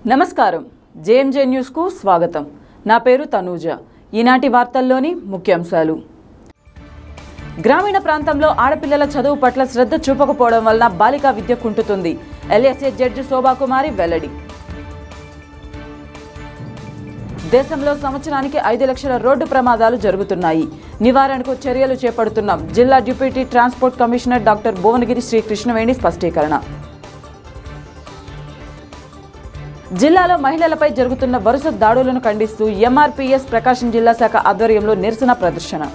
నమస్కారం జేఎంజే న్యూస్కు స్వాగతం నా పేరు తనూజ ఈనాటి వార్తల్లోని ముఖ్యాంశాలు గ్రామీణ ప్రాంతంలో ఆడపిల్లల చదువు పట్ల శ్రద్ధ చూపకపోవడం వలన బాలికా విద్య కుంటుతుంది ఎల్ఎస్ఏ జడ్జి శోభాకుమారి వెల్లడి దేశంలో సంవత్సరానికి ఐదు లక్షల రోడ్డు ప్రమాదాలు జరుగుతున్నాయి నివారణకు చర్యలు చేపడుతున్నాం జిల్లా deputy transport commissioner doctor Bhuvanagiri Shri Krishnaveni స్పష్టీకరణ జిల్లాలో మహిళలపై జరుగుతున్న వరుస దాడులను ఖండిస్తూ ఎంఆర్పీఎస్ ప్రకాశం జిల్లా శాఖ ఆధ్వర్యంలో నిరసన ప్రదర్శన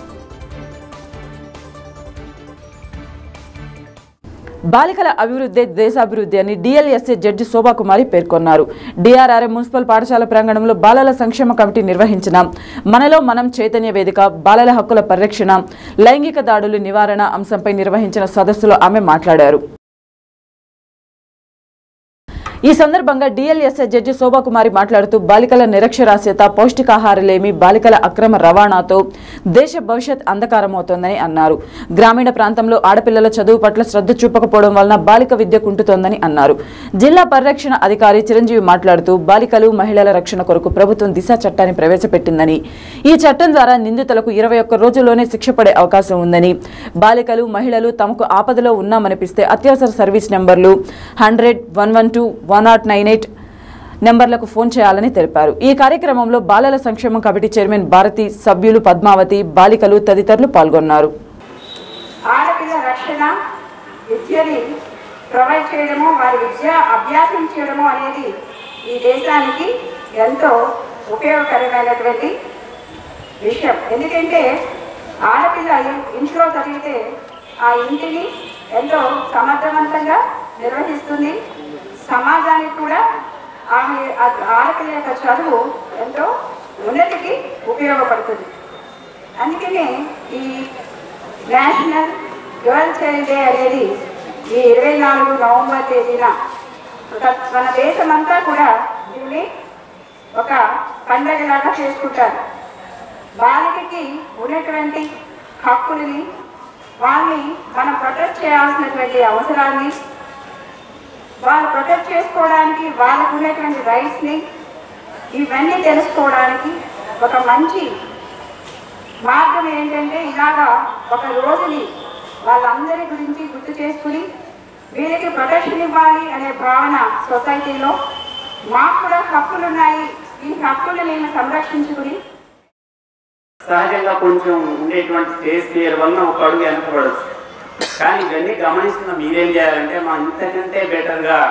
బాలికల అభివృద్ధి దేశాభివృద్ధి అని డిఎల్ఎస్ఏ జడ్జి శోభాకుమారి పేర్కొన్నారు డిఆర్ఆర్ఎం మున్సిపల్ పాఠశాల ప్రాంగణంలో బాలల సంక్షేమ కమిటీ నిర్వహించిన మనలో మనం చైతన్య వేదిక బాలల హక్కుల పరిరక్షణ లైంగిక దాడులు నివారణ అంశంపై నిర్వహించిన సదస్సులో ఆమె మాట్లాడారు ఈ సందర్భంగా డిఎల్ఎస్ఏ జడ్జి శోభాకుమారి మాట్లాడుతూ బాలికల నిరక్షరాస్యత పౌష్టికాహారలేమి బాలికల అక్రమ రవాణాతో దేశ భవిష్యత్ అంధకారమవుతోందని అన్నారు గ్రామీణ ప్రాంతంలో ఆడపిల్లల చదువు పట్ల శ్రద్ధ చూపకపోవడం వలన బాలిక విద్య కుంటుతోందని అన్నారు జిల్లా పరిరక్షణ అధికారి చిరంజీవి మాట్లాడుతూ బాలికలు మహిళల రక్షణ కొరకు ప్రభుత్వం దిశ చట్టాన్ని ప్రవేశపెట్టిందని ఈ చట్టం ద్వారా నిందితులకు ఇరవై ఒక్క రోజుల్లోనే శిక్ష పడే అవకాశం ఉందని బాలికలు మహిళలు తమకు ఆపదలో ఉన్నామనిపిస్తే అత్యవసర సర్వీస్ నెంబర్లు hundred one one two one nought nine eight నెంబర్లకు ఫోన్ చేయాలని తెలిపారు ఈ కార్యక్రమంలో బాలల సంక్షేమ కమిటీ చైర్మన్ భారతి సభ్యులు పద్మావతి బాలికలు తదితరులు పాల్గొన్నారు ఆడపిల్ల రక్షణ విద్యని ప్రొవైడ్ చేయడము వారి విద్య అభ్యాసం చేయడము అనేది ఈ దేశానికి ఎంతో ఉపయోగకరమైనటువంటి విషయం ఎందుకంటే ఆడపిల్ల ఇం- ఇంట్లో చదివితే ఆ ఇంటిని ఎంతో సమర్థవంతంగా నిర్వహిస్తుంది సమాజానికి కూడా ఆమె ఆ- ఆడపిల్ల యొక్క చదువు ఎంతో ఉన్నతికి ఉపయోగపడుతుంది అందుకనే ఈ నేషనల్ గర్ల్ చైల్డ్ డే అనేది ఈ ఇరవై నాలుగు నవంబర్ తేదీన ఒక- మన దేశమంతా కూడా దీన్ని ఒక పండగలాగా చేసుకుంటారు బాలికకి ఉన్నటువంటి హక్కులని వాళ్ళని మనం ప్రొటెక్ట్ చేయాల్సినటువంటి అవసరాన్ని వాళ్ళు ప్రొటెక్ట్ చేసుకోవడానికి వాళ్ళకు ఉన్నటువంటి రైట్స్ని ఇవన్నీ తెలుసుకోవడానికి ఒక మంచి మార్గం ఏంటంటే ఇలాగా ఒక రోజుని వాళ్ళందరి గురించి గుర్తు చేసుకుని వీళ్ళకి ప్రొటెక్షన్ ఇవ్వాలి అనే భావన సొసైటీలో మాకు కూడా హక్కులు ఉన్నాయి ఈ హక్కులు నేను సంరక్షించుకుని సహజంగా కొంచెం ఉండేటువంటి స్టేజ్ ఫియర్ వలన ఒక అడుగు వెనకబడచ్చు కానీ ఇవన్నీ గమనిస్తున్న మీరేం చేయాలంటే మా ఇంతకంటే బెటర్గా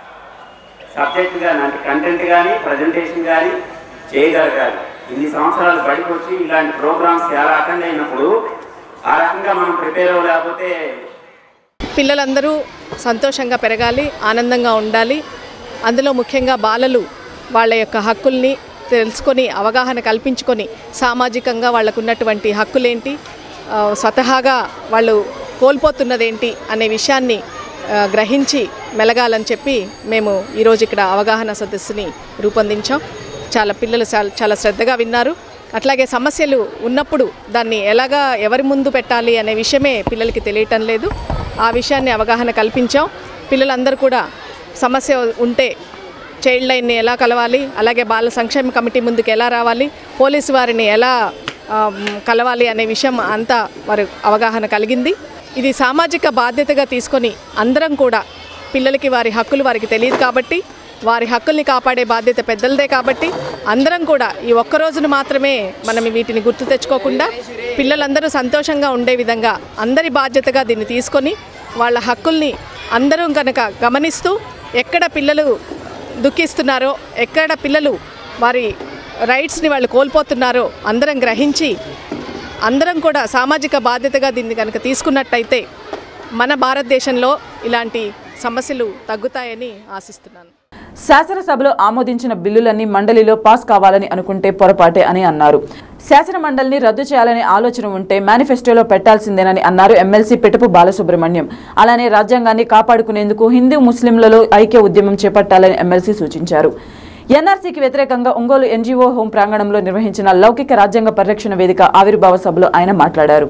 సబ్జెక్ట్ కానీ అంటే కంటెంట్ కానీ ప్రజెంటేషన్ కానీ చేయగలగాలి ఇన్ని సంవత్సరాలు బడికి వచ్చి ఇలాంటి ప్రోగ్రామ్స్ చాలా అటెండ్ అయినప్పుడు ఆ రకంగా మనం ప్రిపేర్ అవ్వలేకపోతే పిల్లలందరూ సంతోషంగా పెరగాలి ఆనందంగా ఉండాలి అందులో ముఖ్యంగా బాలలు వాళ్ళ యొక్క హక్కుల్ని తెలుసుకొని అవగాహన కల్పించుకొని సామాజికంగా వాళ్ళకు ఉన్నటువంటి హక్కులేంటి ఆ, స్వతహాగా వాళ్ళు కోల్పోతున్నదేంటి అనే విషయాన్ని ఆ, గ్రహించి మెలగాలని చెప్పి మేము ఈరోజు ఇక్కడ అవగాహన సదస్సుని రూపొందించాం చాలా పిల్లలు చాలా చాలా శ్రద్ధగా విన్నారు అట్లాగే సమస్యలు ఉన్నప్పుడు దాన్ని ఎలాగా ఎవరి ముందు పెట్టాలి అనే విషయమే పిల్లలకి తెలియటం లేదు ఆ విషయాన్ని అవగాహన కల్పించాం పిల్లలందరూ కూడా సమస్య ఉంటే చైల్డ్ లైన్ని ఎలా కలవాలి అలాగే బాల సంక్షేమ కమిటీ ముందుకు ఎలా రావాలి పోలీసు వారిని ఎలా ఆ, మ్, కలవాలి అనే విషయం అంతా వారు అవగాహన కలిగింది ఇది సామాజిక బాధ్యతగా తీసుకొని అందరం కూడా పిల్లలకి వారి హక్కులు వారికి తెలియదు కాబట్టి వారి హక్కుల్ని కాపాడే బాధ్యత పెద్దలదే కాబట్టి అందరం కూడా ఈ ఒక్క రోజును మాత్రమే మనం వీటిని గుర్తు తెచ్చుకోకుండా పిల్లలందరూ సంతోషంగా ఉండే విధంగా అందరి బాధ్యతగా దీన్ని తీసుకొని వాళ్ళ హక్కుల్ని అందరం కనుక గమనిస్తూ ఎక్కడ పిల్లలు దుఃఖిస్తున్నారో ఎక్కడ పిల్లలు వారి రైట్స్ని వాళ్ళు కోల్పోతున్నారో అందరం గ్రహించి అందరం కూడా సామాజిక బాధ్యతగా దీన్ని కనుక తీసుకున్నట్టయితే మన భారతదేశంలో ఇలాంటి సమస్యలు తగ్గుతాయని ఆశిస్తున్నాను శాసనసభలో ఆమోదించిన బిల్లులన్నీ మండలిలో పాస్ కావాలని అనుకుంటే పొరపాటే అని అన్నారు శాసన మండలిని రద్దు చేయాలనే ఆలోచన ఉంటే మేనిఫెస్టోలో పెట్టాల్సిందేనని అన్నారు ఎమ్మెల్సీ పిటపు బాలసుబ్రహ్మణ్యం అలానే రాజ్యాంగాన్ని కాపాడుకునేందుకు హిందూ ముస్లింలలో ఐక్య ఉద్యమం చేపట్టాలని ఎమ్మెల్సీ సూచించారు ఎన్ఆర్సీకి వ్యతిరేకంగా ఒంగోలు ఎన్జీఓ హోం ప్రాంగణంలో నిర్వహించిన లౌకిక రాజ్యాంగ పరిరక్షణ వేదిక ఆవిర్భావ సభలో ఆయన మాట్లాడారు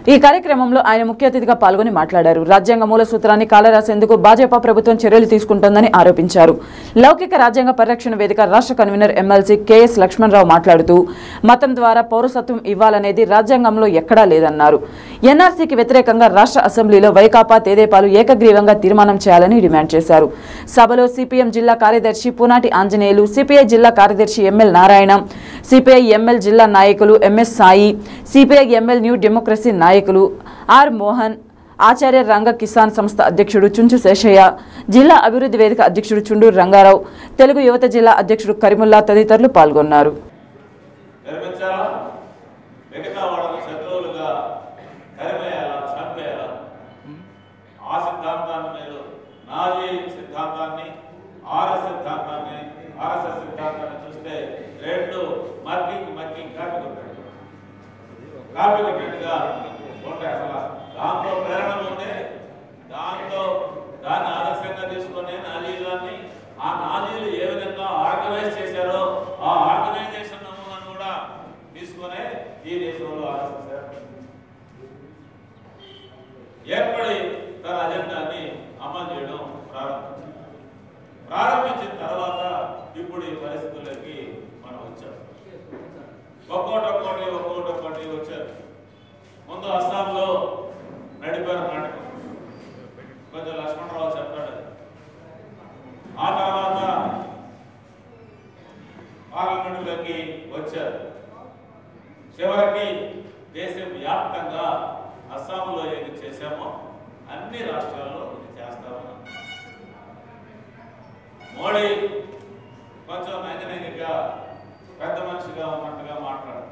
ఈ కార్యక్రమంలో ఆయన ముఖ్య అతిథిగా పాల్గొని మాట్లాడారు రాజ్యాంగ మూల సూత్రాన్ని కాలరాసేందుకు భాజపా ప్రభుత్వం చర్యలు తీసుకుంటోందని ఆరోపించారు లౌకిక రాజ్యాంగ పరిరక్షణ వేదిక రాష్ట్ర కన్వీనర్ ఎమ్మెల్సీ కెఎస్ లక్ష్మణరావు మాట్లాడుతూ మతం ద్వారా పౌరసత్వం ఇవ్వాలనేది రాజ్యాంగంలో ఎక్కడా లేదన్నారు ఎన్ఆర్సీకి వ్యతిరేకంగా రాష్ట్ర అసెంబ్లీలో వైకాపా తెదేపాలు ఏకగ్రీవంగా తీర్మానం చేయాలని డిమాండ్ చేశారు సభలో సిపిఎం జిల్లా కార్యదర్శి పునాటి ఆంజనేయులు సిపిఐ జిల్లా కార్యదర్శి ఎంఎల్ నారాయణ సిపిఐ ఎంఎల్ జిల్లా నాయకులు MS Sai CPI ML new democracy నాయకులు ఆర్ మోహన్ ఆచార్య రంగ కిసాన్ సంస్థ అధ్యక్షుడు చుంచు శేషయ్య జిల్లా అభివృద్ధి వేదిక అధ్యక్షుడు చుండూరు రంగారావు తెలుగు యువత జిల్లా అధ్యక్షుడు కరిముల్లా తదితరులు పాల్గొన్నారు నిర్మించాలా మిగతా వాళ్ళని శత్రువులుగా కరిమేయాలా చంపేయాలా ఆ సిద్ధాంతాన్ని మీరు నాజీ సిద్ధాంతాన్ని ఆర్ఎస్ సిద్ధాంతాన్ని ఆర్ఎస్ఎస్ సిద్ధాంతాన్ని చూస్తే రెండు మర్కింగ్ మర్కింగ్ కాపీ కొట్టాడు కాపీ కొట్టినట్టుగా ఉంటాయి అసలు దాంతో ప్రేరణ ఉంది దాంతో దాన్ని ఆదర్శంగా తీసుకొని నాజీలని ఆ నాజీలు ఏ విధంగా ఆర్గనైజ్ చేశారో ఆ ఆర్గనైజేషన్ నమూనాను కూడా తీసుకొని ఈ దేశంలో ఆలోచించారు ఏర్పడి తన అజెండాని అమలు చేయడం ప్రారంభించారు ప్రారంభించిన తర్వాత ఇప్పుడు ఈ పరిస్థితులకి మనం వచ్చాం ఒక్కోటి ఒక్కోటి ఒక్కోటి ఒక్కోటి వచ్చారు ముందు అస్సాంలో నడిపారు నాటకం కొంచెం లక్ష్మణరావు చెప్పాడు అది. ఆ తర్వాత పార్లమెంటులోకి వచ్చారు చివరికి దేశం వ్యాప్తంగా అస్సాంలో ఏది చేశామో అన్ని రాష్ట్రాల్లో ఇది చేస్తామని మోడీ కొంచెం నైతికంగా పెద్ద మనిషిగా ఉన్నట్టుగా మాట్లాడతారు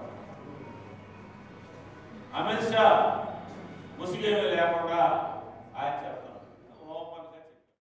అమిత్ షా ముసుగేమీ లేకుండా ఆయన చెప్తారు ఓపెన్గా చెప్తారు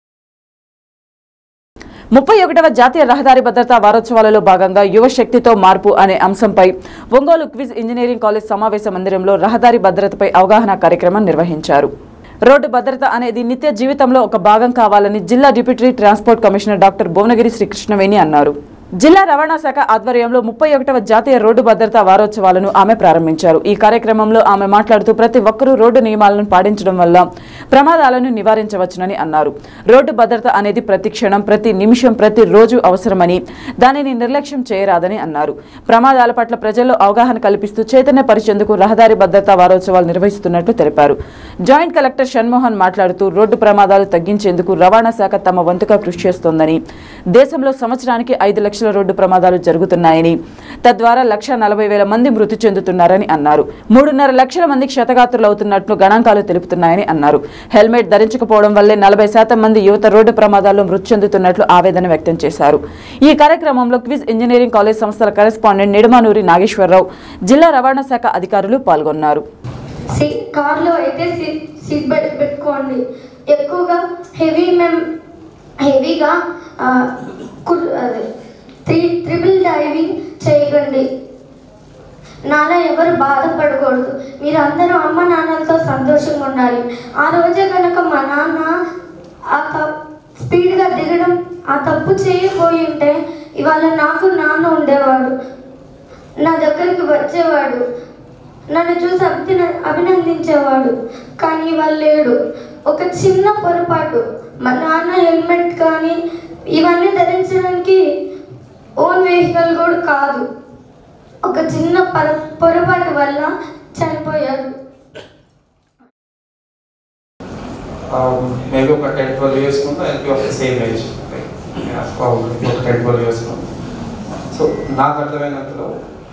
ముప్పై ఒకటవ జాతీయ రహదారి భద్రతా వారోత్సవాలలో భాగంగా యువ శక్తితో మార్పు అనే అంశంపై ఒంగోలు క్విజ్ ఇంజనీరింగ్ కాలేజ్ సమావేశ మందిరంలో రహదారి భద్రతపై అవగాహన కార్యక్రమం నిర్వహించారు రోడ్డు భద్రత అనేది నిత్య జీవితంలో ఒక భాగం కావాలని జిల్లా deputy transport commissioner doctor Bhuvanagiri Srikrishnaveni అన్నారు జిల్లా రవాణా శాఖ ఆధ్వర్యంలో ముప్పై ఒకటవ జాతీయ రోడ్డు భద్రతా వారోత్సవాలను ఆమె ప్రారంభించారు ఈ కార్యక్రమంలో ఆమె మాట్లాడుతూ ప్రతి ఒక్కరూ రోడ్డు నియమాలను పాటించడం వల్ల ప్రమాదాలను నివారించవచ్చునని అన్నారు రోడ్డు భద్రత అనేది ప్రతి క్షణం ప్రతి నిమిషం ప్రతి రోజు అవసరమని దానిని నిర్లక్ష్యం చేయరాదని అన్నారు ప్రమాదాల పట్ల ప్రజల్లో అవగాహన కల్పిస్తూ చైతన్యపరిచేందుకు రహదారి భద్రతా వారోత్సవాలు నిర్వహిస్తున్నట్లు తెలిపారు జాయింట్ కలెక్టర్ షణ్మోహన్ మాట్లాడుతూ రోడ్డు ప్రమాదాలు తగ్గించేందుకు రవాణా శాఖ తమ వంతుగా కృషి చేస్తోందని దేశంలో సంవత్సరానికి ఐదు లక్షల రోడ్డు ప్రమాదాలు జరుగుతున్నాయని తద్వారా లక్ష నలభై వేల మంది మృతి చెందుతున్నారని అన్నారు మూడున్నర లక్షల మంది క్షతగాత్రులు అవుతున్నట్లు గణాంకాలు తెలుపుతున్నాయని అన్నారు హెల్మెట్ ధరించకపోవడం వల్లే నలభై శాతం మంది యువత రోడ్డు ప్రమాదాల్లో మృతి చెందుతున్నట్లు ఆవేదన వ్యక్తం చేశారు ఈ కార్యక్రమంలో క్విజ్ ఇంజనీరింగ్ కాలేజ్ సంస్థల కరెస్పాండెంట్ నిడమానూరి నాగేశ్వరరావు జిల్లా రవాణా శాఖ అధికారులు పాల్గొన్నారు సీ- కార్లో అయితే సీట్ సీట్ బెల్ట్ పెట్టుకోండి ఎక్కువగా హెవీ మెమ్ హెవీగా ఆ, కు- అదే త్రీ ట్రిపుల్ డైవింగ్ చేయకండి నాలా ఎవరు బాధపడకూడదు మీరు అందరూ అమ్మ నాన్నలతో సంతోషంగా ఉండాలి ఆ రోజే కనుక మా నాన్న ఆ తప్ స్పీడ్గా దిగడం ఆ తప్పు చేయబోయి ఉంటే ఇవాళ నాకు నాన్న ఉండేవాడు నా దగ్గరికి వచ్చేవాడు నన్ను చూసి అభిన అభినందించేవాడు కానీ ఇవాళ లేడు ఒక చిన్న పొరపాటు మా నాన్న హెల్మెట్ కానీ ఇవన్నీ ధరించడానికి ఓన్ వెహికల్ కూడా కాదు ఒక చిన్న పర పొరపాటు వల్ల చనిపోయాడు మేబీ ఒక టెన్ ట్వెల్వ్ ఇయర్స్ ముందు ఐఎల్పి ఆఫ్ సేమ్ ఏజ్ ఒక టెన్ ట్వెల్వ్ ఇయర్స్ సో నాకు అర్థమైనంతలో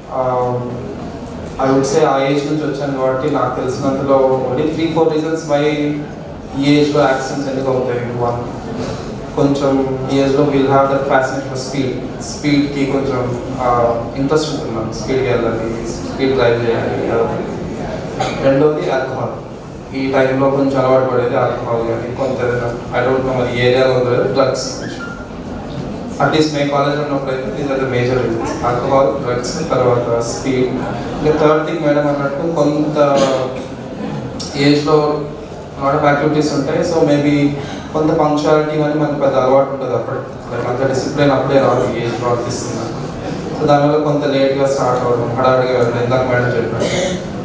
ఐ వుడ్ సే ఆ ఏజ్ నుంచి వచ్చాను కాబట్టి నాకు తెలిసినంతలో only three four reasons why ఈ ఏజ్లో యాక్సిడెంట్స్ ఎందుకు అవుతాయి వన్ కొంచెం ఈ ఏజ్లో will have that fascination for speed స్పీడ్కి కొంచెం ఇంట్రెస్ట్ ఉంటుంది మనకు స్పీడ్కి వెళ్ళాలి స్పీడ్ డ్రైవ్ చేయాలి అదొకటి. రెండోది ఆల్కహాల్ ఈ టైంలో కొంచెం అలవాటు పడేది ఆల్కహాల్ కానీ కొంత ఐ డోంట్ నో మరి ఏరియాలో ఉందో డ్రగ్స్ అట్లీస్ట్ మే కాలేజ్ ఉన్నప్పుడు అయితే these are the major reasons alcohol drugs తర్వాత స్పీడ్ ఇంకా థర్డ్ థింగ్ మేడం అన్నట్టు కొంత ఏజ్లో లాట్ ఆఫ్ యాక్టివిటీస్ ఉంటాయి సో మేబీ కొంత పంక్చువాలిటీ అని మనకు పెద్ద అలవాటు ఉంటుంది అప్పుడు లైక్ అంత డిసిప్లిన్ అప్పుడే రాదు ఈ ఏజ్లో అనిపిస్తుంది నాకు. సో దానివల్ల కొంత లేట్గా స్టార్ట్ అవ్వడం హడావిడిగా వెళ్ళడం ఇందాక మేడం చెప్పారు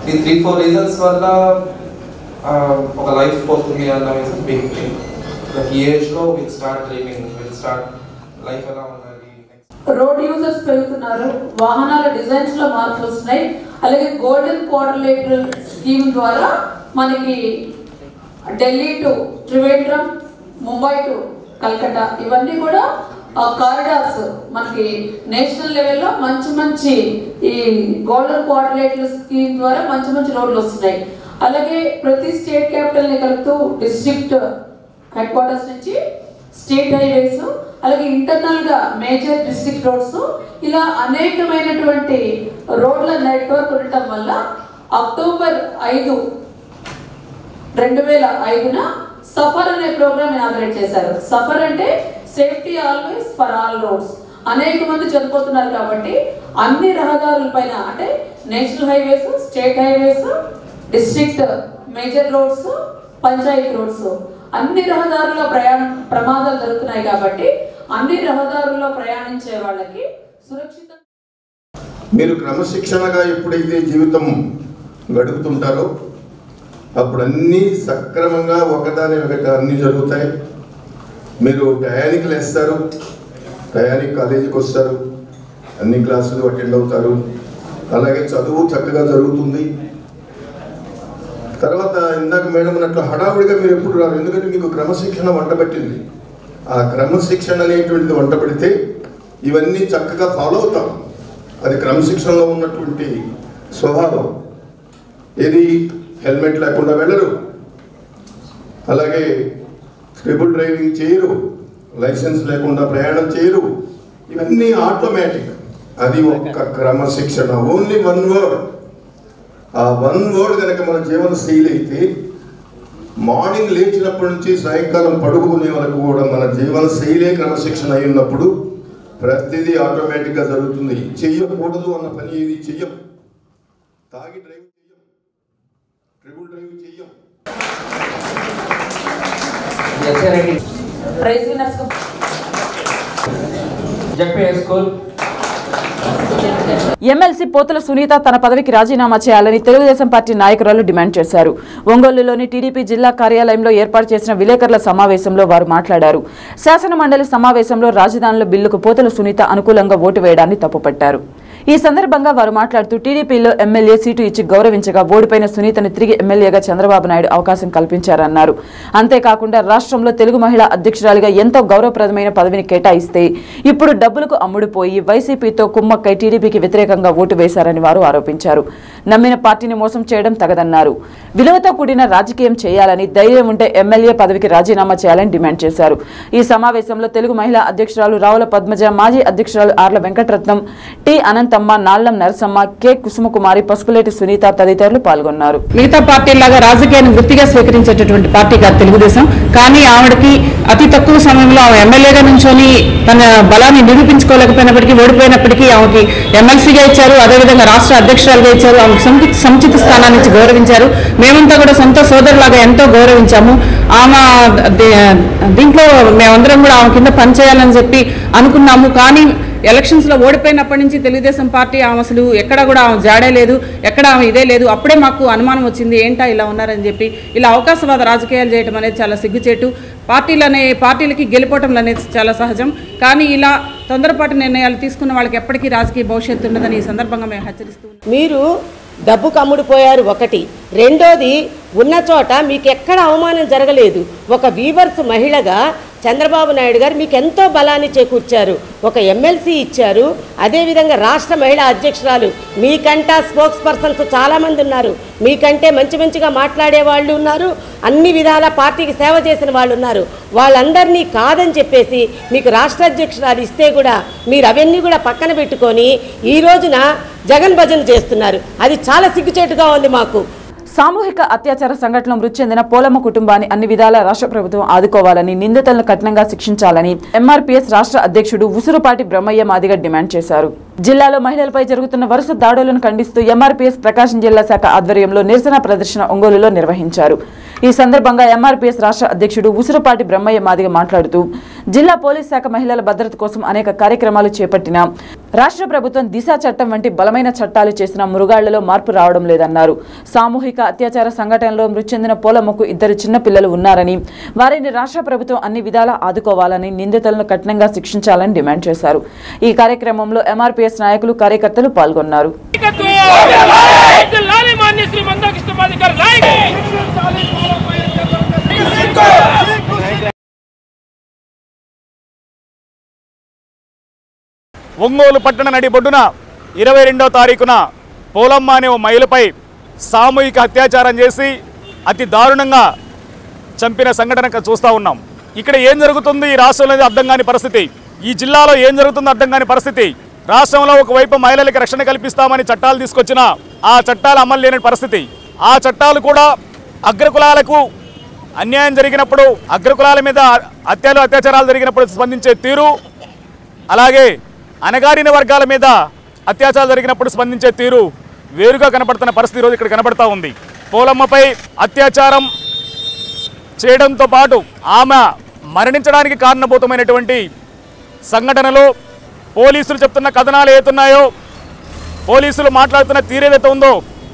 ఈ త్రీ ఫోర్ రీజన్స్ వల్ల ఆ, ఒక లైఫ్ పోతుంది అన్న బిగ్ థింగ్ లైక్ ఈ ఏజ్లో will start dreaming will start life ఎలా ఉండాలి రోడ్ యూజర్స్ పెరుగుతున్నారు వాహనాల డిజైన్స్ లో మార్పులు వస్తున్నాయి అలాగే గోల్డెన్ క్వార్టర్లేటర్ స్కీమ్ ద్వారా మనకి ఢిల్లీ టు త్రివేంద్రం ముంబై టు కల్కట్టా ఇవన్నీ కూడా కారిడార్స్ మనకి నేషనల్ లెవెల్లో మంచి మంచి ఈ గోల్డెన్ క్వార్టర్లేటర్ స్కీమ్ ద్వారా మంచి మంచి రోడ్లు వస్తున్నాయి అలాగే ప్రతి స్టేట్ క్యాపిటల్ ని కలుపుతూ డిస్ట్రిక్ట్ హెడ్ క్వార్టర్స్ నుంచి స్టేట్ హైవేస్ అలాగే ఇంటర్నల్ గా మేజర్ డిస్ట్రిక్ట్ రోడ్స్ ఇలా అనేకమైనటువంటి రోడ్ల నెట్వర్క్ ఉండటం వల్ల అక్టోబర్ ఐదు రెండు వేల ఐదున సఫర్ అనే ప్రోగ్రామ్ ఇనాగరేట్ చేశారు సఫర్ అంటే safety always for all roads అనేక మంది చనిపోతున్నారు కాబట్టి అన్ని రహదారుల పైన అంటే national highways state highways district major roads panchayati roads అన్ని రహదారుల్లో ప్రయాణ ప్రమాదాలు జరుగుతున్నాయి కాబట్టి అన్ని రహదారుల్లో ప్రయాణించే వాళ్ళకి సురక్షిత మీరు క్రమశిక్షణగా ఎప్పుడైతే జీవితం గడుపుతుంటారో అప్పుడు అన్నీ సక్రమంగా ఒకదాని ఒకటి అన్నీ జరుగుతాయి మీరు టయానికి లేస్తారు టయానికి కాలేజీకి వస్తారు అన్ని క్లాసులు అటెండ్ అవుతారు అలాగే చదువు చక్కగా జరుగుతుంది తర్వాత ఇందాక మేడం అన్నట్లు హడావుడిగా మీరు ఎప్పుడు రారు ఎందుకంటే మీకు క్రమశిక్షణ వంట పట్టింది ఆ క్రమశిక్షణ అనేటువంటిది వంట పడితే ఇవన్నీ చక్కగా ఫాలో అవుతాం అది క్రమశిక్షణలో ఉన్నటువంటి స్వభావం ఏది హెల్మెట్ లేకుండా వెళ్ళరు అలాగే ట్రిపుల్ డ్రైవింగ్ చేయరు లైసెన్స్ లేకుండా ప్రయాణం చేయరు ఇవన్నీ ఆటోమేటిక్ అది ఒక్క క్రమశిక్షణ ఓన్లీ వన్ వర్డ్ ఆ వన్ వర్డ్ కనుక మన జీవన శైలి అయితే మార్నింగ్ లేచినప్పటి నుంచి సాయంకాలం పడుకునే వరకు కూడా మన జీవన శైలే క్రమశిక్షణ అయి ఉన్నప్పుడు ప్రతిదీ ఆటోమేటిక్గా జరుగుతుంది చెయ్యకూడదు అన్న పని ఏది చెయ్యం తాగి డ్రైవ్ చెయ్యం ట్రిపుల్ డ్రైవ్ చెయ్యం prize winners ZP school MLC Pothula Sunitha తన పదవికి రాజీనామా చేయాలని తెలుగుదేశం పార్టీ నాయకురాలు డిమాండ్ చేశారు ఒంగోలులోని టీడీపీ జిల్లా కార్యాలయంలో ఏర్పాటు చేసిన విలేకరుల సమావేశంలో వారు మాట్లాడారు శాసన మండలి సమావేశంలో రాజధానుల బిల్లుకు పోతుల సునీత అనుకూలంగా ఓటు వేయడాన్ని తప్పుపట్టారు ఈ సందర్భంగా వారు మాట్లాడుతూ టీడీపీలో ఎమ్మెల్యే సీటు ఇచ్చి గౌరవించగా ఓడిపోయిన సునీతను తిరిగి ఎమ్మెల్యేగా చంద్రబాబు నాయుడు అవకాశం కల్పించారన్నారు అంతేకాకుండా రాష్ట్రంలో తెలుగు మహిళా అధ్యక్షురాలిగా ఎంతో గౌరవప్రదమైన పదవిని కేటాయిస్తే ఇప్పుడు డబ్బులకు అమ్ముడుపోయి వైసీపీతో కుమ్మక్కై టీడీపీకి వ్యతిరేకంగా ఓటు వేశారని వారు ఆరోపించారు నమ్మిన పార్టీని మోసం చేయడం తగదన్నారు విలువతో కూడిన రాజకీయం చేయాలని ధైర్యం ఉంటే ఎమ్మెల్యే పదవికి రాజీనామా చేయాలని డిమాండ్ చేశారు ఈ సమావేశంలో తెలుగు మహిళా అధ్యక్షురాలు రావుల పద్మజ మాజీ అధ్యక్షురాలు ఆర్ల వెంకటరత్నం టి అనంతమ్మ నాల్లం నరసమ్మ కె కుసుమకుమారి పసుపులేటి సునీత తదితరులు పాల్గొన్నారు మిగతా పార్టీలాగా రాజకీయాన్ని వృత్తిగా స్వీకరించేటటువంటి పార్టీ కాదు తెలుగుదేశం కానీ ఆవిడకి అతి తక్కువ సమయంలో ఆమె ఎమ్మెల్యేగా నుంచొని తన బలాన్ని నిరూపించుకోలేకపోయినప్పటికీ ఓడిపోయినప్పటికీ ఆమెకి ఎమ్మెల్సీగా ఇచ్చారు అదేవిధంగా రాష్ట్ర అధ్యక్షురాలుగా ఇచ్చారు ఆమెకు సముచిత సముచిత స్థానాన్ని ఇచ్చి గౌరవించారు మేమంతా కూడా సొంత సోదరులాగా ఎంతో గౌరవించాము ఆమె దే- దీంట్లో మేమందరం కూడా ఆమె కింద పనిచేయాలని చెప్పి అనుకున్నాము కానీ ఎలక్షన్స్ లో ఓడిపోయినప్పటి నుంచి తెలుగుదేశం పార్టీ ఆమె అసలు ఎక్కడ కూడా ఆమె జాడే లేదు ఎక్కడ ఆమె ఇదే లేదు అప్పుడే మాకు అనుమానం వచ్చింది ఏంటా ఇలా ఉన్నారని చెప్పి ఇలా అవకాశవాద రాజకీయాలు చేయడం అనేది చాలా సిగ్గుచేటు పార్టీలు అనే పార్టీలకి గెలిపోవటం అనేది చాలా సహజం కానీ ఇలా తొందరపాటు నిర్ణయాలు తీసుకున్న వాళ్ళకి ఎప్పటికీ రాజకీయ భవిష్యత్తు ఉండదని ఈ సందర్భంగా మేము హెచ్చరిస్తూ ఉన్నాం. మీరు డబ్బు కమ్ముడిపోయారు ఒకటి రెండోది ఉన్న చోట మీకు ఎక్కడ అవమానం జరగలేదు ఒక వీవర్స్ మహిళగా చంద్రబాబు నాయుడు గారు మీకు ఎంతో బలాన్ని చేకూర్చారు ఒక ఎమ్మెల్సీ ఇచ్చారు అదేవిధంగా రాష్ట్ర మహిళా అధ్యక్షురాలు మీకంట స్పోక్స్ పర్సన్స్ చాలామంది ఉన్నారు మీకంటే మంచి మంచిగా మాట్లాడే వాళ్ళు ఉన్నారు అన్ని విధాల పార్టీకి సేవ చేసిన వాళ్ళు ఉన్నారు వాళ్ళందరినీ కాదని చెప్పేసి మీకు రాష్ట్ర అధ్యక్షురాలు ఇస్తే కూడా మీరు అవన్నీ కూడా పక్కన పెట్టుకొని ఈ రోజున జగన్ భజన చేస్తున్నారు అది చాలా సిగ్గుచేటుగా ఉంది మాకు సామూహిక అత్యాచార సంఘటనలో మృతి చెందిన పోలమ్మ కుటుంబాన్ని అన్ని విధాల రాష్ట్ర ప్రభుత్వం ఆదుకోవాలని నిందితులను కఠినంగా శిక్షించాలని ఎంఆర్పీఎస్ రాష్ట్ర అధ్యక్షుడు ఉసురుపాటి బ్రహ్మయ్య మాదిగ డిమాండ్ చేశారు జిల్లాలో మహిళలపై జరుగుతున్న వరుస దాడులను ఖండిస్తూ ఎంఆర్పీఎస్ ప్రకాశం జిల్లా శాఖ ఆధ్వర్యంలో నిరసన ప్రదర్శన ఒంగోలులో నిర్వహించారు ఈ సందర్భంగా ఎంఆర్పీఎస్ రాష్ట్ర అధ్యక్షుడు ఉసురుపాటి బ్రహ్మయ్య మాదిగ మాట్లాడుతూ జిల్లా పోలీస్ శాఖ మహిళల భద్రత కోసం అనేక కార్యక్రమాలు చేపట్టిన రాష్ట్ర ప్రభుత్వం దిశ చట్టం వంటి బలమైన చట్టాలు చేసిన మురుగాళ్లలో మార్పు రావడం లేదన్నారు సామూహిక అత్యాచార సంఘటనలో మృతి చెందిన పోలమ్మకు ఇద్దరు చిన్న పిల్లలు ఉన్నారని వారిని రాష్ట్ర ప్రభుత్వం అన్ని విధాలా ఆదుకోవాలని నిందితులను కఠినంగా శిక్షించాలని డిమాండ్ చేశారు ఈ కార్యక్రమంలో ఎంఆర్పీఎస్ నాయకులు కార్యకర్తలు పాల్గొన్నారు ఒంగోలు పట్టణ నడిబొడ్డున ఇరవై రెండవ తారీఖున పోలమ్మ అనే ఓ మహిళపై సామూహిక అత్యాచారం చేసి అతి దారుణంగా చంపిన సంఘటన ఇక్కడ చూస్తూ ఉన్నాం ఇక్కడ ఏం జరుగుతుంది ఈ రాష్ట్రంలో అనేది అర్థం కాని పరిస్థితి ఈ జిల్లాలో ఏం జరుగుతుందో అర్థం కాని పరిస్థితి రాష్ట్రంలో ఒకవైపు మహిళలకు రక్షణ కల్పిస్తామని చట్టాలు తీసుకొచ్చిన ఆ చట్టాలు అమలు లేని పరిస్థితి ఆ చట్టాలు కూడా అగ్రకులాలకు అన్యాయం జరిగినప్పుడు అగ్రకులాల మీద హత్యలు అత్యాచారాలు జరిగినప్పుడు స్పందించే తీరు అలాగే అణగారిన వర్గాల మీద అత్యాచారాలు జరిగినప్పుడు స్పందించే తీరు వేరుగా కనబడుతున్న పరిస్థితి ఈరోజు ఇక్కడ కనబడతా ఉంది పోలమ్మపై అత్యాచారం చేయడంతో పాటు ఆమె మరణించడానికి కారణభూతమైనటువంటి సంఘటనలు పోలీసులు చెప్తున్న కథనాలు ఏతున్నాయో పోలీసులు మాట్లాడుతున్న తీరేదైతే ఉందో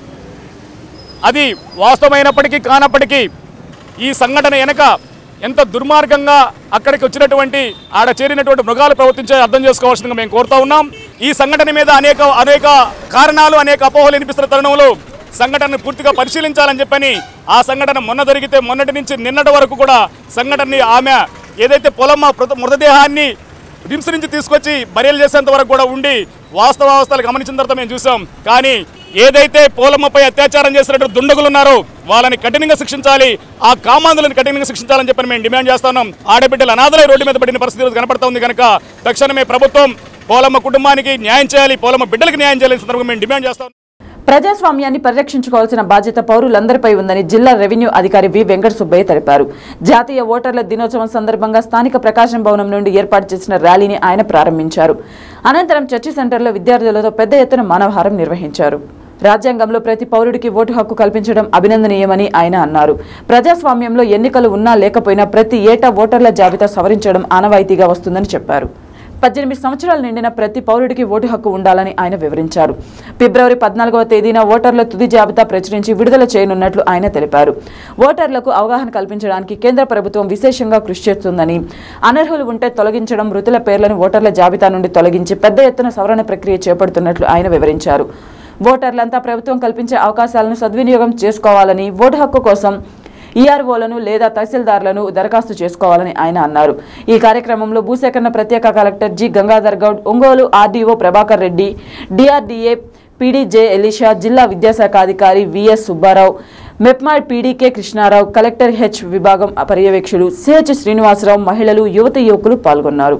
అది వాస్తవమైనప్పటికీ కానప్పటికీ ఈ సంఘటన వెనక ఎంత దుర్మార్గంగా అక్కడికి వచ్చినటువంటి ఆడ చేరినటువంటి మృగాలు ప్రవర్తించే అర్థం చేసుకోవాల్సిందిగా మేము కోరుతా ఉన్నాం ఈ సంఘటన మీద అనేక అనేక కారణాలు అనేక అపోహలు వినిపిస్తున్న తరుణంలో సంఘటనను పూర్తిగా పరిశీలించాలని చెప్పని ఆ సంఘటన మొన్న జరిగితే మొన్నటి నుంచి నిన్నటి వరకు కూడా సంఘటనని ఆమె ఏదైతే పొలమ్మ మృత మృతదేహాన్ని రిమ్స్ నుంచి తీసుకొచ్చి బరియలు చేసేంత వరకు కూడా ఉండి వాస్తవావస్థలు గమనించిన తర్వాత మేము చూసాం కానీ ఏదైతే పోలమ్మపై అత్యాచారం చేసినట్టు దుండగులు ఉన్నారో వాళ్ళని కఠినంగా శిక్షించాలి ఆ కామాంధులను కఠినంగా శిక్షించాలని చెప్పని మేము డిమాండ్ చేస్తున్నాం ఆడబిడ్డలు అనాథలై రోడ్డు మీద పడిన పరిస్థితి ఈరోజు కనపడుతోంది కనుక తక్షణమే ప్రభుత్వం పోలమ్మ కుటుంబానికి న్యాయం చేయాలి పోలమ్మ బిడ్డలకు న్యాయం చేయాలని సందర్భంగా మేము డిమాండ్ చేస్తాం ప్రజాస్వామ్యాన్ని పరిరక్షించుకోవాల్సిన బాధ్యత పౌరులందరిపై ఉందని జిల్లా రెవెన్యూ అధికారి వి వెంకట సుబ్బయ్య తెలిపారు జాతీయ ఓటర్ల దినోత్సవం సందర్భంగా స్థానిక ప్రకాశం భవనం నుండి ఏర్పాటు చేసిన ర్యాలీని ఆయన ప్రారంభించారు అనంతరం చర్చి సెంటర్లో విద్యార్థులతో పెద్ద ఎత్తున మానవహారం నిర్వహించారు రాజ్యాంగంలో ప్రతి పౌరుడికి ఓటు హక్కు కల్పించడం అభినందనీయమని ఆయన అన్నారు ప్రజాస్వామ్యంలో ఎన్నికలు ఉన్నా లేకపోయినా ప్రతి ఏటా ఓటర్ల జాబితా సవరించడం ఆనవాయితీగా వస్తుందని చెప్పారు పద్దెనిమిది సంవత్సరాలు నిండిన ప్రతి పౌరుడికి ఓటు హక్కు ఉండాలని ఆయన వివరించారు ఫిబ్రవరి పద్నాలుగవ తేదీన ఓటర్ల తుది జాబితా ప్రచురించి విడుదల చేయనున్నట్లు ఆయన తెలిపారు ఓటర్లకు అవగాహన కల్పించడానికి కేంద్ర ప్రభుత్వం విశేషంగా కృషి చేస్తుందని అనర్హులు ఉంటే తొలగించడం మృతుల పేర్లను ఓటర్ల జాబితా నుండి తొలగించి పెద్ద ఎత్తున సవరణ ప్రక్రియ చేపడుతున్నట్లు ఆయన వివరించారు ఓటర్లంతా ప్రభుత్వం కల్పించే అవకాశాలను సద్వినియోగం చేసుకోవాలని ఓటు హక్కు కోసం ఈఆర్ఓలను లేదా తహసీల్దార్లను దరఖాస్తు చేసుకోవాలని ఆయన అన్నారు ఈ కార్యక్రమంలో భూసేకరణ ప్రత్యేక collector G Gangadhar Goud Ongole RDO Prabhakar Reddy DRDA PD J Elisha జిల్లా విద్యాశాఖ అధికారి విఎస్ సుబ్బారావు మెప్మాడ్ పీడీకే కృష్ణారావు కలెక్టర్ హెచ్ విభాగం పర్యవేక్షకులు సిహెచ్ శ్రీనివాసరావు మహిళలు యువత యువకులు పాల్గొన్నారు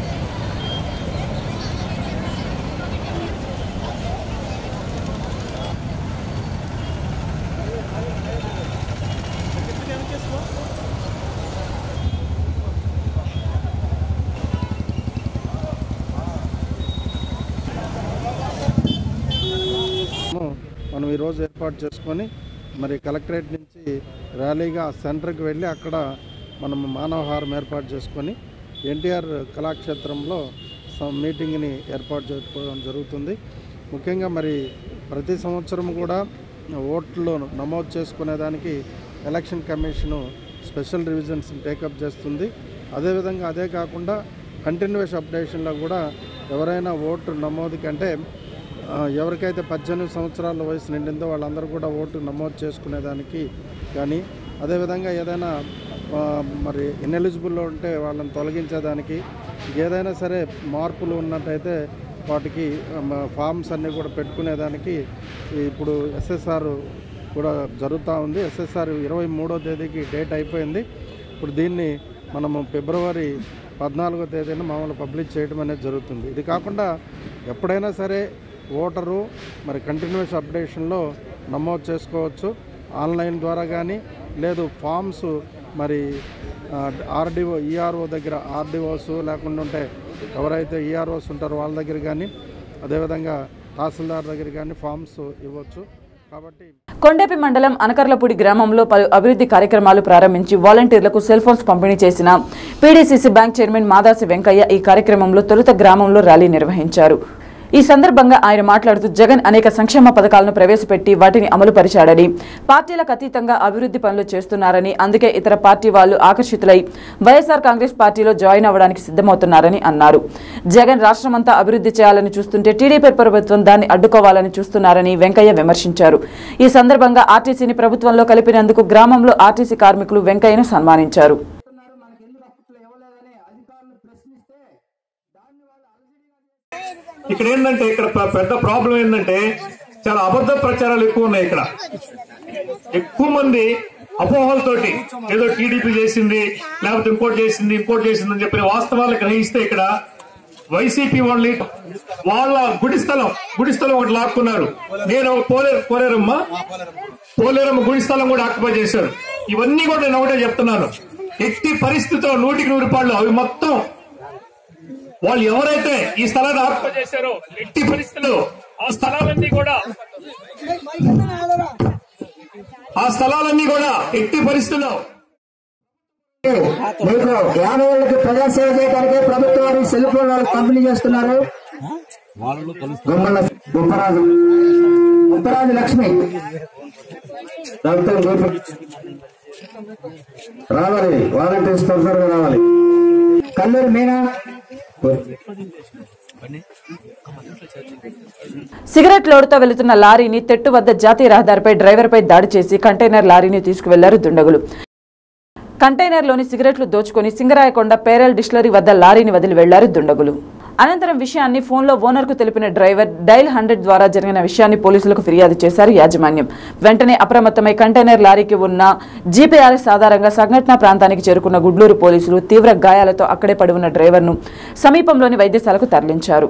మనం ఈరోజు ఏర్పాటు చేసుకొని మరి కలెక్టరేట్ నుంచి ర్యాలీగా సెంటర్కి వెళ్ళి అక్కడ మనం మానవహారం ఏర్పాటు చేసుకొని ఎన్టీఆర్ కళాక్షేత్రంలో సం- మీటింగ్ని ఏర్పాటు చేసుకోవడం జరుగుతుంది ముఖ్యంగా మరి ప్రతి సంవత్సరం కూడా ఓట్లు నమోదు చేసుకునేదానికి election commission special revisions take up చేస్తుంది అదేవిధంగా అదే కాకుండా కంటిన్యూస్ అప్డేషన్లో కూడా ఎవరైనా ఓటు నమోదు కంటే ఆ, ఎవరికైతే పద్దెనిమిది సంవత్సరాల వయసు నిండిందో వాళ్ళందరూ కూడా ఓటు నమోదు చేసుకునేదానికి కానీ అదేవిధంగా ఏదైనా ఆ, మరి ఇన్ఎలిజిబుల్లో ఉంటే వాళ్ళని తొలగించేదానికి ఏదైనా సరే మార్పులు ఉన్నట్టయితే వాటికి ఫామ్స్ అన్నీ కూడా పెట్టుకునేదానికి ఇప్పుడు ఎస్ఎస్ఆర్ కూడా జరుగుతూ ఉంది ఎస్ఎస్ఆర్ ఇరవై మూడో తేదీకి డేట్ అయిపోయింది ఇప్పుడు దీన్ని మనము ఫిబ్రవరి పద్నాలుగో తేదీన మామూలు పబ్లిష్ చేయడం అనేది జరుగుతుంది ఇది కాకుండా ఎప్పుడైనా సరే ఓటరు మరి కంటిన్యూస్ అప్డేషన్లో నమోదు చేసుకోవచ్చు ఆన్లైన్ ద్వారా కానీ లేదు ఫామ్స్ మరి ఆర్డీఓ ఈఆర్ఓ దగ్గర ఆర్డీఓస్ లేకుండా ఉంటే ఎవరైతే ఈఆర్ఓస్ ఉంటారో వాళ్ళ దగ్గర కానీ అదేవిధంగా తహసీల్దార్ దగ్గర కానీ ఫామ్స్ ఇవ్వచ్చు కాబట్టి కొండేపి మండలం అనకర్లపూడి గ్రామంలో పలు అభివృద్ధి కార్యక్రమాలు ప్రారంభించి వాలంటీర్లకు సెల్ ఫోన్స్ పంపిణీ చేసిన PDCC bank chairman Madasi Venkaiah ఈ కార్యక్రమంలో తొలుత గ్రామంలో ర్యాలీ నిర్వహించారు ఈ సందర్భంగా ఆయన మాట్లాడుతూ జగన్ అనేక సంక్షేమ పథకాలను ప్రవేశపెట్టి వాటిని అమలు పరిచాడని పార్టీలకు అతీతంగా అభివృద్ధి పనులు చేస్తున్నారని అందుకే ఇతర పార్టీ వాళ్ళు ఆకర్షితులై వైఎస్ఆర్ కాంగ్రెస్ పార్టీలో జాయిన్ అవ్వడానికి సిద్ధమవుతున్నారని అన్నారు జగన్ రాష్ట్రమంతా అభివృద్ధి చేయాలని చూస్తుంటే టీడీపీ ప్రభుత్వం దాన్ని అడ్డుకోవాలని చూస్తున్నారని వెంకయ్య విమర్శించారు ఈ సందర్భంగా ఆర్టీసీని ప్రభుత్వంలో కలిపినందుకు గ్రామంలో ఆర్టీసీ కార్మికులు వెంకయ్యను సన్మానించారు ఇక్కడ ఏంటంటే ఇక్కడ ప- పెద్ద ప్రాబ్లం ఏంటంటే చాలా అబద్ధ ప్రచారాలు ఎక్కువ ఉన్నాయి ఇక్కడ ఎక్కువ మంది అపోహలతోటి ఏదో టీడీపీ చేసింది లేకపోతే ఇంకోటి చేసింది ఇంకోటి చేసింది అని చెప్పిన వాస్తవాలు గ్రహిస్తే ఇక్కడ వైసీపీ వాళ్ళని వాళ్ళ గుడి స్థలం గుడి స్థలం ఒకటి లాక్కున్నారు నేను పోలే పోలేరమ్మ పోలేరమ్మ గుడి స్థలం కూడా ఆక్యుపై చేశారు ఇవన్నీ కూడా నేను ఒకటే చెప్తున్నాను ఎట్టి పరిస్థితిలో నూటికి నూరు రూపాయలు అవి మొత్తం వాళ్ళు ఎవరైతే ఈ స్థలాన్ని ఆక్యుపై చేశారో ఎట్టి పరిస్థితుల్లో ఆ స్థలాలన్నీ కూడా ఆ స్థలాలన్నీ కూడా ఎట్టి పరిస్థితుల్లో మీకు యాభై ఏళ్ళకి ప్రజాసేవ చేయడానికి ప్రభుత్వం వారు సెల్ ఫోన్ వాళ్ళకి పంపిణీ చేస్తున్నారు గుమ్మల గుప్పరాజు గుప్పరాజు లక్ష్మి డాక్టర్ గోపి రావాలి వాలంటీర్స్ తొందరగా రావాలి కల్లూరు మీనా సిగరెట్ లోడుతో వెళుతున్న లారీని తెట్టు వద్ద జాతీయ రహదారిపై డ్రైవర్పై దాడి చేసి కంటైనర్ లారీని తీసుకువెళ్లారు దుండగులు కంటైనర్లోని సిగరెట్లు దోచుకొని సింగరాయకొండ పేరల్ డిస్టిలరీ వద్ద లారీని వదిలి వెళ్లారు దుండగులు అనంతరం విషయాన్ని ఫోన్లో ఓనర్కు తెలిపిన డ్రైవర్ డైల్ హండ్రెడ్ ద్వారా జరిగిన విషయాన్ని పోలీసులకు ఫిర్యాదు చేశారు యాజమాన్యం వెంటనే అప్రమత్తమై కంటైనర్ లారీకి ఉన్న జీపీఆర్ఎస్ ఆధారంగా సంఘటనా ప్రాంతానికి చేరుకున్న గుడ్లూరు పోలీసులు తీవ్ర గాయాలతో అక్కడే పడి ఉన్న డ్రైవర్ను సమీపంలోని వైద్యశాలకు తరలించారు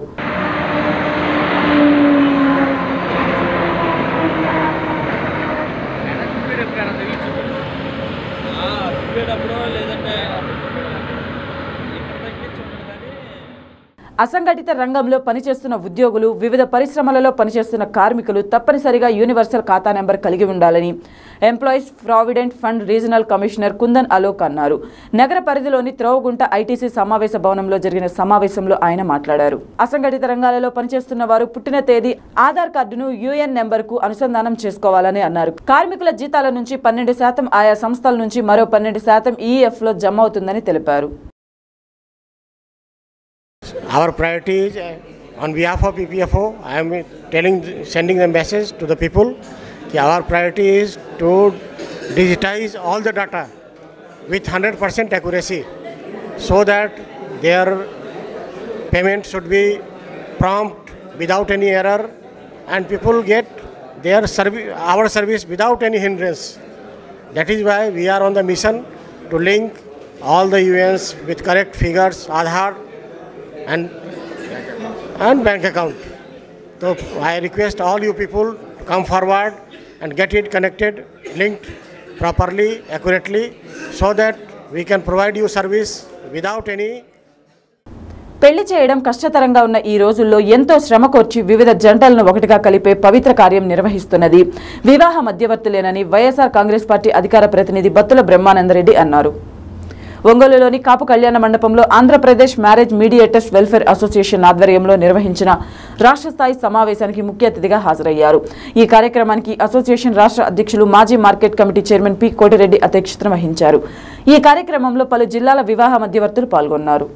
అసంఘటిత రంగంలో పనిచేస్తున్న ఉద్యోగులు వివిధ పరిశ్రమలలో పనిచేస్తున్న కార్మికులు తప్పనిసరిగా యూనివర్సల్ ఖాతా నెంబర్ కలిగి ఉండాలని employees provident fund regional commissioner Kundan Alok అన్నారు నగర పరిధిలోని త్రోవగుంట ఐటీసీ సమావేశ భవనంలో జరిగిన సమావేశంలో ఆయన మాట్లాడారు అసంఘటిత రంగాలలో పనిచేస్తున్న వారు పుట్టిన తేదీ ఆధార్ కార్డును యూఎన్ నెంబర్కు అనుసంధానం చేసుకోవాలని అన్నారు కార్మికుల జీతాల నుంచి పన్నెండు శాతం ఆయా సంస్థల నుంచి మరో పన్నెండు శాతం ఈఎఫ్లో జమ అవుతుందని తెలిపారు Our priority is uh, on behalf of EPFO, I am telling, sending the message to the people. that Our priority is to digitize all the data with 100% accuracy, so that their payment should be prompt without any error, and people get their service, our service without any hindrance. That is why we are on the mission to link all the UNs with correct figures, Aadhaar, and and bank account. So I request all you people to come forward and get it connected, linked properly, accurately, so that we can provide you service without any పెళ్లి చేయడం కష్టతరంగా ఉన్న ఈ రోజుల్లో ఎంతో శ్రమ కోర్చి వివిధ జంటలను ఒకటిగా కలిపే పవిత్ర కార్యం నిర్వహిస్తున్నది వివాహ మధ్యవర్తులేనని వైఎస్ఆర్ కాంగ్రెస్ పార్టీ అధికార ప్రతినిధి బత్తుల బ్రహ్మానందరెడ్డి అన్నారు ఒంగోలులోని కాపు కళ్యాణ మండపంలో Andhra Pradesh marriage mediators welfare association ఆధ్వర్యంలో నిర్వహించిన రాష్ట్ర స్థాయి సమావేశానికి ముఖ్య అతిథిగా హాజరయ్యారు ఈ కార్యక్రమానికి అసోసియేషన్ రాష్ట్ర అధ్యక్షులు మాజీ market committee chairman P Kotireddy అధ్యక్షతన వహించారు ఈ కార్యక్రమంలో పలు జిల్లాల వివాహ మధ్యవర్తులు పాల్గొన్నారు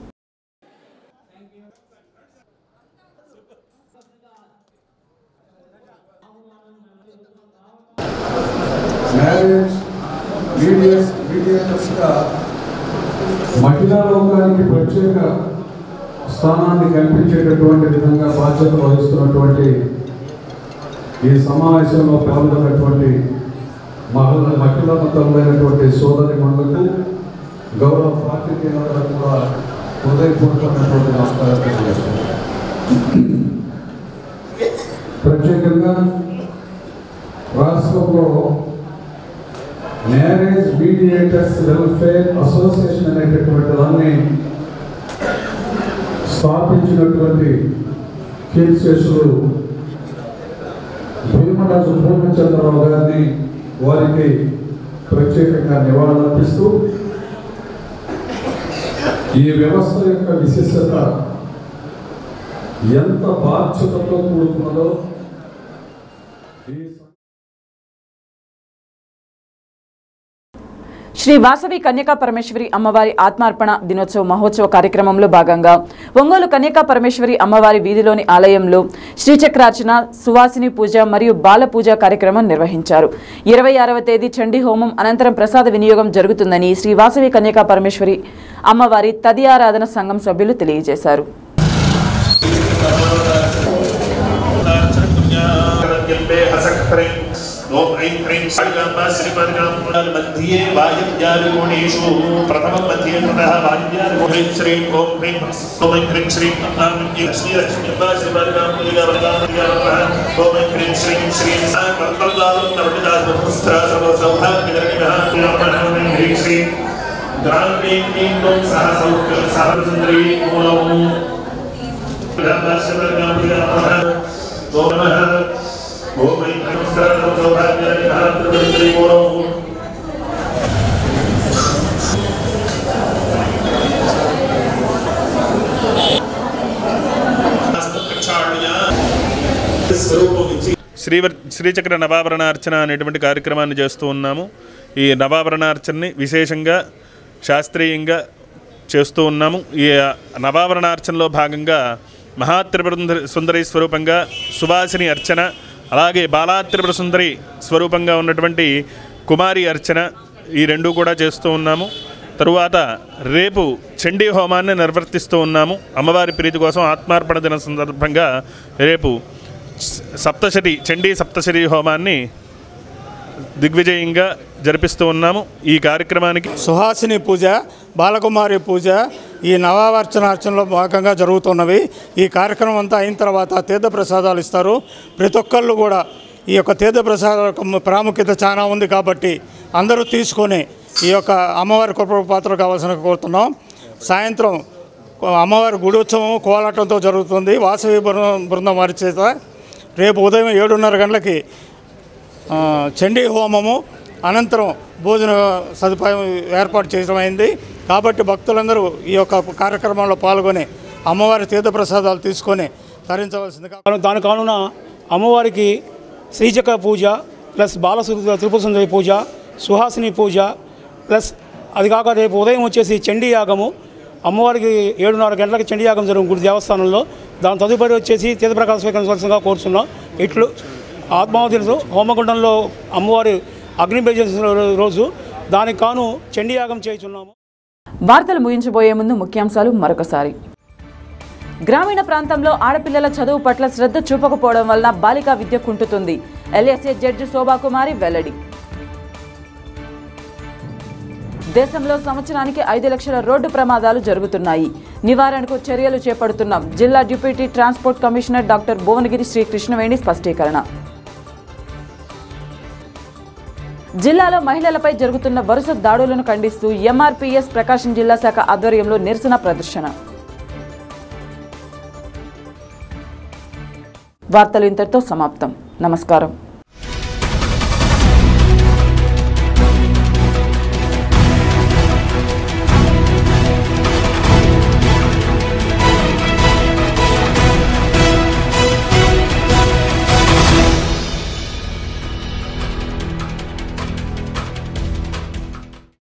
మ్యారేజ్ మీడియస్ మీడియేటర్స్గా మహిళా లోకానికి ప్రత్యేక స్థానాన్ని కల్పించేటటువంటి విధంగా బాధ్యత వహిస్తున్నటువంటి ఈ సమావేశంలో పాల్గొన్నటువంటి మహిళ మహిళా మతమైనటువంటి సోదరి మండలకు గౌరవ పాత్రికేయులకు కూడా హృదయపూర్వకమైనటువంటి నమస్కారాలు తెలియజేస్తున్నాను ప్రత్యేకంగా రాష్ట్రంలో మ్యారేజ్ మీడియేటర్స్ వెల్ఫేర్ అసోసియేషన్ అనేటటువంటి దాన్ని స్థాపించినటువంటి కీర్తిశేషులు భీమరాజు పూర్ణచంద్రరావు గారిని వారికి ప్రత్యేకంగా నివాళులర్పిస్తూ ఈ వ్యవస్థ యొక్క విశిష్టత ఎంత బాధ్యతతో కూడుకున్నదో శ్రీ వాసవి కన్యకా పరమేశ్వరి అమ్మవారి ఆత్మార్పణ దినోత్సవ మహోత్సవ కార్యక్రమంలో భాగంగా ఒంగోలు కన్యకా పరమేశ్వరి అమ్మవారి వీధిలోని ఆలయంలో శ్రీచక్రార్చన సువాసిని పూజ మరియు బాల పూజ కార్యక్రమం నిర్వహించారు ఇరవై ఆరవ తేదీ చండీ హోమం అనంతరం ప్రసాద వినియోగం జరుగుతుందని శ్రీ వాసవి కన్యకా పరమేశ్వరి అమ్మవారి తదియారాధన సంఘం సభ్యులు తెలియజేశారు ఓం ఐం హ్రీం శ్రీగాంబ శ్రీపదగాం మధ్యే వాయువ్యాదిగుణేషు ప్రథమం మధ్యే తతః వాయువ్యాదిగుణేం శ్రీం ఓం హ్రీం ఓం ఐం హ్రీం శ్రీం అహం శ్రీ లక్ష్మీంబ శ్రీపదగాం పులిగావరగాం పులిగావరగాం ఓం ఐం హ్రీం శ్రీం శ్రీం సా కల్పల్లాలం నవటిదాసపుస్త్ర సర్వ సౌభాగ్యధరణిమః ఓం ఐం హ్రీం శ్రీం గ్రాంగ్రీం క్లీం ఓం సహ సౌఖ్య సహస్రంద్రీ మూలం పులిగాంబ శ్రీపదగాం పులిగావరగాం ఓం నమః ఓం ఐం నమస్కారం సౌభాగ్యాన్ని మహాత్రి మూలం శ్రీవర్ శ్రీచక్ర నవాభరణార్చన అనేటువంటి కార్యక్రమాన్ని చేస్తూ ఉన్నాము ఈ నవాభరణార్చనని విశేషంగా శాస్త్రీయంగా చేస్తూ ఉన్నాము ఈ నవాభరణార్చనలో భాగంగా మహాత్రిపుర సుందరి స్వరూపంగా సువాసిని అర్చన అలాగే బాలాత్రిపుర సుందరి స్వరూపంగా ఉన్నటువంటి కుమారి అర్చన ఈ రెండు కూడా చేస్తూ ఉన్నాము తరువాత రేపు చండీ హోమాన్ని నిర్వర్తిస్తూ ఉన్నాము అమ్మవారి ప్రీతి కోసం ఆత్మార్పణ దిన సందర్భంగా రేపు స- సప్తశతి చండీ సప్తశతి హోమాన్ని దిగ్విజయంగా జరిపిస్తూ ఉన్నాము ఈ కార్యక్రమానికి సుహాసిని పూజ బాలకుమారి పూజ ఈ నవావర్చనార్చనలో భాగంగా జరుగుతున్నవి ఈ కార్యక్రమం అంతా అయిన తర్వాత తీర్థ ప్రసాదాలు ఇస్తారు ప్రతి ఒక్కళ్ళు కూడా ఈ యొక్క తీర్థ ప్రసాదాల యొక్క ప్రాముఖ్యత చాలా ఉంది కాబట్టి అందరూ తీసుకొని ఈ యొక్క అమ్మవారి కృప పాత్ర కావాల్సిన కోరుతున్నాం సాయంత్రం అమ్మవారి గుడి ఉత్సవం కోలాటంతో జరుగుతుంది వాసవి బృందం బృందం వారి చేత రేపు ఉదయం ఏడున్నర గంటలకి ఆ, చండీ హోమము అనంతరం భోజన సదుపాయం ఏర్పాటు చేయడం అయింది కాబట్టి భక్తులందరూ ఈ యొక్క కార్యక్రమంలో పాల్గొని అమ్మవారి తీర్థప్రసాదాలు తీసుకొని తరించవలసిందిగా దాని కానున అమ్మవారికి శ్రీచక్ర పూజ ప్లస్ బాలసు త్రిపుర సుందరి పూజ సుహాసిని పూజ ప్లస్ అది కాక రేపు ఉదయం వచ్చేసి చండీ యాగము అమ్మవారికి ఏడున్నర గంటలకు చండీ యాగం జరుగుతుంది గుడి దేవస్థానంలో దాని తదుపరి వచ్చేసి తీర్థప్రకాశ స్వీకరించవలసిందిగా కోరుతున్నాం ఇట్లు ఆత్మావతి రోజు హోమగుండంలో అమ్మవారి అగ్ని బలి చేసిన రోజు దానికి కాను చండీ యాగం చేస్తున్నాము వార్తలు ముగించబోయే ముందు ముఖ్యాంశాలు మరొకసారి గ్రామీణ ప్రాంతంలో ఆడపిల్లల చదువు పట్ల శ్రద్ధ చూపకపోవడం వలన బాలికా విద్య కుంటుతుంది ఎల్ఎస్ఏ జడ్జి శోభాకుమారి వెల్లడి దేశంలో సంవత్సరానికి ఐదు లక్షల రోడ్డు ప్రమాదాలు జరుగుతున్నాయి నివారణకు చర్యలు చేపడుతున్నాం జిల్లా deputy transport commissioner doctor Bhuvanagiri Shri Krishnaveni స్పష్టీకరణ జిల్లాలో మహిళలపై జరుగుతున్న వరుస దాడులను ఖండిస్తూ ఎంఆర్పీఎస్ ప్రకాశం జిల్లా శాఖ ఆధ్వర్యంలో నిరసన ప్రదర్శన వార్తలు ఇంతటితో సమాప్తం నమస్కారం